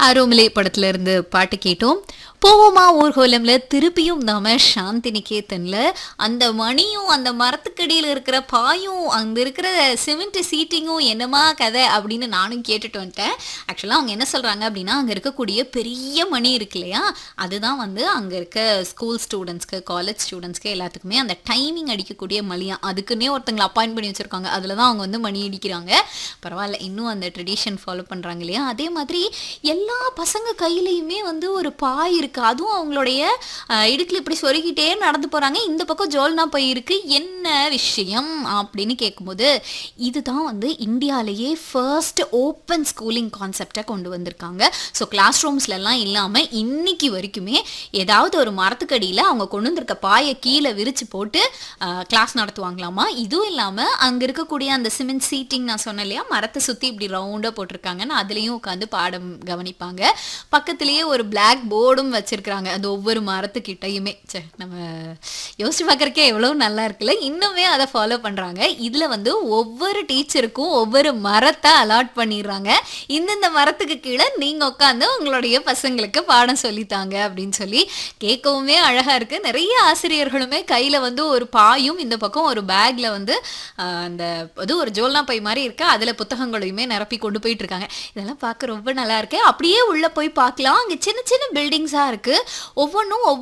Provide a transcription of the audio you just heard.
ஆரோமலே படத்துல இருந்து பாட்டு கேட்டோம் போவோமா ஊர்கோலம்ல திருப்பியும் நாம சாந்தி நிகேதன்ல அந்த மணியும் அந்த மரத்துக்கடியில் இருக்கிற பாயும் அங்க இருக்கிற சிமெண்ட் சீட்டிங்கும் என்னமா கதை அப்படின்னு நானும் கேட்டுட்டு வந்துட்டேன் ஆக்சுவலாக அவங்க என்ன சொல்றாங்க அப்படின்னா அங்க இருக்கக்கூடிய பெரிய மணி இருக்கு இல்லையா அதுதான் வந்து அங்க இருக்க ஸ்கூல் ஸ்டூடெண்ட்ஸ்க்கு காலேஜ் ஸ்டூடெண்ட்ஸ்க்கு எல்லாத்துக்குமே அந்த டைமிங் அடிக்கக்கூடிய மணியா அதுக்குன்னே ஒருத்தங்களை அப்பாயிண்ட் பண்ணி வச்சிருக்காங்க அதுல தான் அவங்க வந்து மணி அடிக்கிறாங்க பரவாயில்ல இன்னும் அந்த ட்ரெடிஷன் ஃபாலோ பண்றாங்க இல்லையா அதே மாதிரி எல்லா பசங்க கையிலையுமே வந்து ஒரு பாய் இருக்கு அதுவும் அவங்களுடைய அஹ், இடுக்குல இப்படி சொருகிட்டே நடந்து போறாங்க இந்த பக்கம் ஜோல்னா பை இருக்கு என்ன விஷயம் அப்படின்னு கேட்கும்போது இதுதான் வந்து இந்தியாலேயே ஃபர்ஸ்ட் ஓப்பன் ஸ்கூலிங் கான்செப்டை கொண்டு வந்திருக்காங்க ஸோ கிளாஸ் ரூம்ஸ்லலாம் இல்லாமல் இன்னைக்கு வரைக்குமே ஏதாவது ஒரு மரத்துக்கடியில் அவங்க கொண்டு வந்திருக்க பாயை கீழே விரிச்சு போட்டு கிளாஸ் நடத்துவாங்களாமா இதுவும் இல்லாமல் அங்கே இருக்கக்கூடிய அந்த சிமெண்ட் சீட்டிங் நான் சொன்னேன் இல்லையா மரத்தை சுற்றி இப்படி ரவுண்டாக போட்டிருக்காங்கன்னு அதுலேயும் உட்காந்து பாடம் கவனிப்பாங்க பக்கத்துலேயே ஒரு பிளாக் போர்டும் வச்சிருக்கிறாங்க அந்த ஒவ்வொரு மரத்துக்கிட்டையுமே சே நம்ம யோசிச்சு பார்க்கறக்கே எவ்வளோ நல்லா இருக்குல்ல இன்னுமே அதை ஃபாலோ பண்ணுறாங்க இதில் வந்து ஒவ்வொரு டீச்சருக்கும் ஒவ்வொரு மரத்தை அலாட் பண்ணிடுறாங்க இந்தந்த மரத்துக்கு கீழே நீங்கள் உட்காந்து உங்களுடைய பசங்களுக்கு பாடம் சொல்லித்தாங்க அப்படின்னு சொல்லி கேட்கவுமே அழகாக இருக்குது நிறைய ஆசிரியர்களுமே கையில் வந்து ஒரு பாயும் இந்த பக்கம் ஒரு பேக்கில் வந்து ஆஹ், அந்த அது ஒரு ஜோல்னா பை மாதிரி இருக்கு அதில் புத்தகங்களையுமே நிரப்பி கொண்டு போயிட்டு இருக்காங்க இதெல்லாம் பார்க்க ரொம்ப நல்லா இருக்கு அப்படியே உள்ளே போய் பார்க்கலாம் அங்கே சின்ன சின்ன பில்டிங்ஸாக இருக்குது ஒவ்வொன்றும்